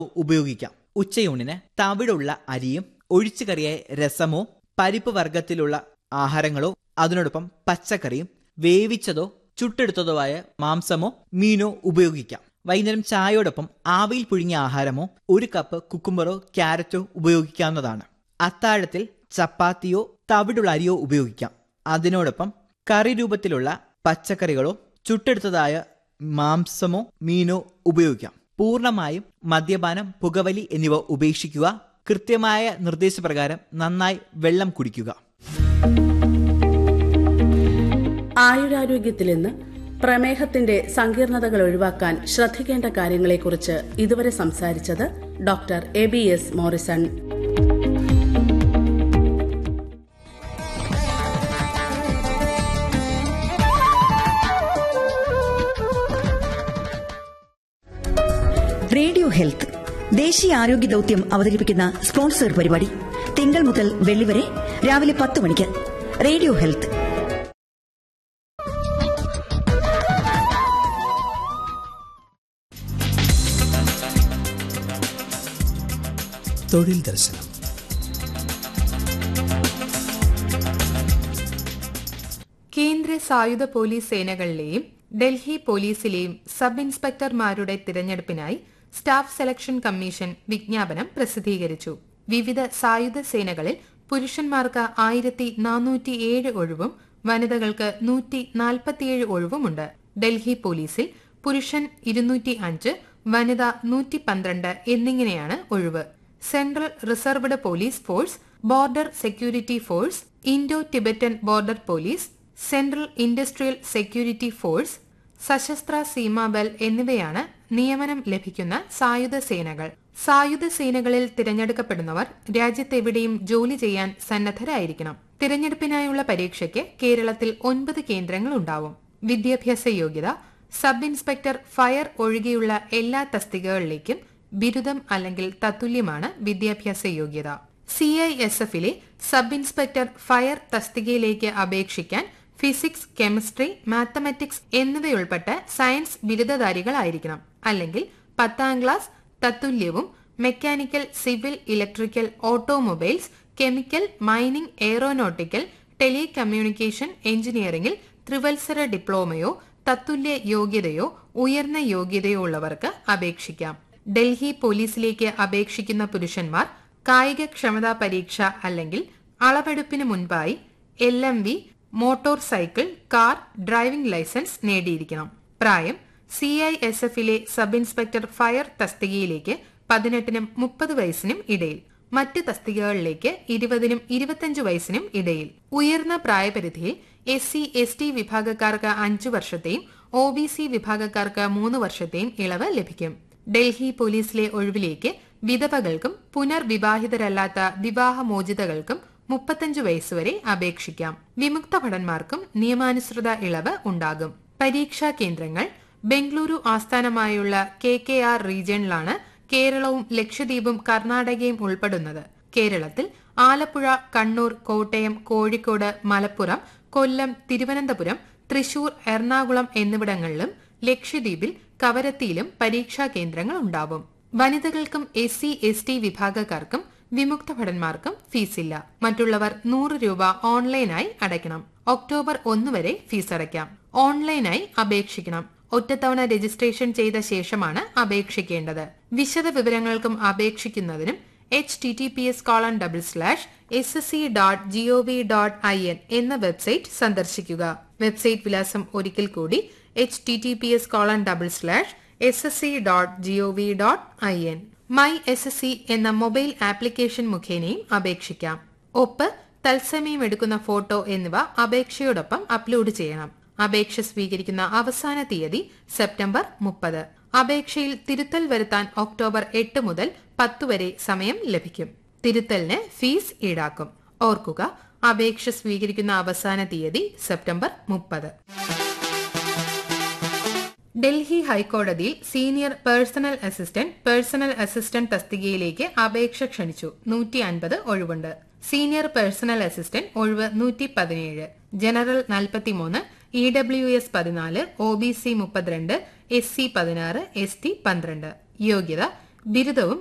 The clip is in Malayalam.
ഉപയോഗിക്കാം ഉച്ചയൂണിന് തവിടുള്ള അരിയും ഒഴിച്ചുകറിയായ രസമോ പരിപ്പ് വർഗത്തിലുള്ള ആഹാരങ്ങളോ അതിനോടൊപ്പം പച്ചക്കറിയും വേവിച്ചതോ ചുട്ടെടുത്തതോ ആയ മാംസമോ മീനോ ഉപയോഗിക്കാം വൈകുന്നേരം ചായയോടൊപ്പം ആവിയിൽ പുഴുങ്ങിയ ആഹാരമോ ഒരു കപ്പ് കുക്കുംബറോ ക്യാരറ്റോ ഉപയോഗിക്കാവുന്നതാണ് അത്താഴത്തിൽ ചപ്പാത്തിയോ തവിടുള്ള അരിയോ ഉപയോഗിക്കാം അതിനോടൊപ്പം കറി രൂപത്തിലുള്ള പച്ചക്കറികളോ ചുട്ടെടുത്തതായ മാംസമോ മീനോ ഉപയോഗിക്കാം പൂർണ്ണമായും മദ്യപാനം പുകവലി എന്നിവ ഉപേക്ഷിക്കുക കൃത്യമായ നിർദ്ദേശപ്രകാരം നന്നായി വെള്ളം കുടിക്കുക ആയുരാരോഗ്യത്തിൽ ഇന്ന് പ്രമേഹത്തിന്റെ സങ്കീർണതകൾ ഒഴിവാക്കാൻ ശ്രദ്ധിക്കേണ്ട കാര്യങ്ങളെക്കുറിച്ച് ഇതുവരെ സംസാരിച്ചത് doctor A B S Morrison radio health ദേശീയ ആരോഗ്യ ദൌത്യം അവതരിപ്പിക്കുന്ന സ്പോൺസർ പരിപാടി തിങ്കൾ മുതൽ വെള്ളി വരെ രാവിലെ പത്ത് മണിക്ക് റേഡിയോ ഹെൽത്ത് തൊഴിൽ ദർശനം കേന്ദ്ര സായുധ പോലീസ് സേനകളിലെയും ഡൽഹി പോലീസിലെയും സബ് ഇൻസ്പെക്ടർമാരുടെ തിരഞ്ഞെടുപ്പിനായി സ്റ്റാഫ് സെലക്ഷൻ കമ്മീഷൻ വിജ്ഞാപനം പ്രസിദ്ധീകരിച്ചു വിവിധ സായുധ സേനകളിൽ പുരുഷന്മാർക്ക് ആയിരത്തി നാനൂറ്റിയേഴ് ഒഴിവും വനിതകൾക്ക് നൂറ്റി നാൽപ്പത്തിയേഴ് ഒഴിവുമുണ്ട് ഡൽഹി പോലീസിൽ പുരുഷൻ ഇരുന്നൂറ്റി അഞ്ച് വനിത നൂറ്റി പന്ത്രണ്ട് എന്നിങ്ങനെയാണ് ഒഴിവ് central reserved police force border security force Indo Tibetan border police central industrial security force Sashastra Seemabal എന്നിവയാണ് നിയമനം ലഭിക്കുന്ന സായുധ സേനകൾ സായുധ സേനകളിൽ തിരഞ്ഞെടുക്കപ്പെടുന്നവർ രാജ്യത്തെവിടെയും ജോലി ചെയ്യാൻ സന്നദ്ധരായിരിക്കണം തിരഞ്ഞെടുപ്പിനായുള്ള പരീക്ഷയ്ക്ക് കേരളത്തിൽ ഒൻപത് കേന്ദ്രങ്ങൾ ഉണ്ടാവും വിദ്യാഭ്യാസ യോഗ്യത സബ് ഇൻസ്പെക്ടർ ഫയർ ഒഴികെയുള്ള എല്ലാ തസ്തികകളിലേക്കും ബിരുദം അല്ലെങ്കിൽ തത്തുല്യമാണ് വിദ്യാഭ്യാസ യോഗ്യത സി ഐ എസ് എഫിലെ സബ് ഇൻസ്പെക്ടർ ഫയർ തസ്തികയിലേക്ക് അപേക്ഷിക്കാൻ ഫിസിക്സ് കെമിസ്ട്രി മാത്തമാറ്റിക്സ് എന്നിവയുൾപ്പെട്ട സയൻസ് ബിരുദധാരികളായിരിക്കണം അല്ലെങ്കിൽ പത്താം ക്ലാസ് തത്തുല്യവും mechanical civil electrical automobiles chemical mining aeronautical telecommunication എഞ്ചിനീയറിംഗിൽ ത്രിവത്സര ഡിപ്ലോമയോ തത്തുല്യ യോഗ്യതയോ ഉയർന്ന യോഗ്യതയോ ഉള്ളവർക്ക് അപേക്ഷിക്കാം ഡൽഹി പോലീസിലേക്ക് അപേക്ഷിക്കുന്ന പുരുഷന്മാർ കായിക ക്ഷമതാ പരീക്ഷ അല്ലെങ്കിൽ അളവെടുപ്പിന് മുൻപായി L M V motorcycle car driving licence നേടിയിരിക്കണം പ്രായം സി ഐ എസ് എഫിലെ സബ് ഇൻസ്പെക്ടർ ഫയർ തസ്തികയിലേക്ക് പതിനെട്ടിനും മുപ്പത് വയസ്സിനും ഇടയിൽ മറ്റ് തസ്തികകളിലേക്ക് ഇരുപതിനും ഇരുപത്തിയഞ്ച് വയസ്സിനും ഇടയിൽ ഉയർന്ന പ്രായപരിധിയിൽ എസ് സി എസ് ടി വിഭാഗക്കാർക്ക് അഞ്ചു വർഷത്തെയും ഒ ബി സി വിഭാഗക്കാർക്ക് മൂന്ന് വർഷത്തെയും ഇളവ് ലഭിക്കും ഡൽഹി പോലീസിലെ ഒഴിവിലേക്ക് വിധവകൾക്കും പുനർവിവാഹിതരല്ലാത്ത വിവാഹമോചിതകൾക്കും മുപ്പത്തഞ്ച് വയസ്സുവരെ അപേക്ഷിക്കാം വിമുക്ത ഭടന്മാർക്കും നിയമാനുസൃത ഇളവ് ഉണ്ടാകും പരീക്ഷാ കേന്ദ്രങ്ങൾ ബംഗളൂരു ആസ്ഥാനമായുള്ള കെ കെ ആർ റീജിയണിലാണ് കേരളവും ലക്ഷദ്വീപും കർണാടകയും ഉൾപ്പെടുന്നത് കേരളത്തിൽ ആലപ്പുഴ കണ്ണൂർ കോട്ടയം കോഴിക്കോട് മലപ്പുറം കൊല്ലം തിരുവനന്തപുരം തൃശൂർ എറണാകുളം എന്നിവിടങ്ങളിലും ലക്ഷദ്വീപിൽ കവരത്തിയിലും പരീക്ഷാ കേന്ദ്രങ്ങൾ ഉണ്ടാവും വനിതകൾക്കും എസ് സി എസ് ടി വിഭാഗക്കാർക്കും വിമുക്ത ഭടന്മാർക്കും ഫീസില്ല മറ്റുള്ളവർ നൂറ് രൂപ ഓൺലൈനായി അടയ്ക്കണം ഒക്ടോബർ ഒന്ന് വരെ ഫീസ് അടയ്ക്കാം ഓൺലൈനായി അപേക്ഷിക്കണം ഒറ്റത്തവണ രജിസ്ട്രേഷൻ ചെയ്ത ശേഷമാണ് അപേക്ഷിക്കേണ്ടത് വിശദ വിവരങ്ങൾക്കും അപേക്ഷിക്കുന്നതിനും H T T P S colon double slash S S C dot G O V dot I N എന്ന വെബ്സൈറ്റ് സന്ദർശിക്കുക വെബ്സൈറ്റ് വിലാസം ഒരിക്കൽ കൂടി H T T P S colon double slash S S C dot G O V dot I N my S S C എന്ന മൊബൈൽ ആപ്ലിക്കേഷൻ മുഖേനയും അപേക്ഷിക്കാം ഒപ്പ് തത്സമയം എടുക്കുന്ന ഫോട്ടോ എന്നിവ അപേക്ഷയോടൊപ്പം അപ്ലോഡ് ചെയ്യണം അപേക്ഷ സ്വീകരിക്കുന്ന അവസാന തീയതി സെപ്റ്റംബർ മുപ്പത് അപേക്ഷയിൽ തിരുത്തൽ വരുത്താൻ ഒക്ടോബർ എട്ട് മുതൽ പത്ത് വരെ സമയം ലഭിക്കും തിരുത്തലിന് ഫീസ് ഈടാക്കും ഓർക്കുക അപേക്ഷ സ്വീകരിക്കുന്ന അവസാന തീയതി സെപ്റ്റംബർ മുപ്പത് ഡൽഹി ഹൈക്കോടതിയിൽ senior personal assistant personal assistant തസ്തികയിലേക്ക് അപേക്ഷ ക്ഷണിച്ചു നൂറ്റി അൻപത് ഒഴിവുണ്ട് സീനിയർ പേഴ്സണൽ അസിസ്റ്റന്റ് ഒഴിവ് നൂറ്റി പതിനേഴ് ജനറൽ നാൽപ്പത്തിമൂന്ന് ഇ ഡബ്ല്യു എസ് പതിനാല് ഒ ബി സി മുപ്പത്തിരണ്ട് എസ് സി പതിനാറ് എസ് ടി പന്ത്രണ്ട് യോഗ്യത ബിരുദവും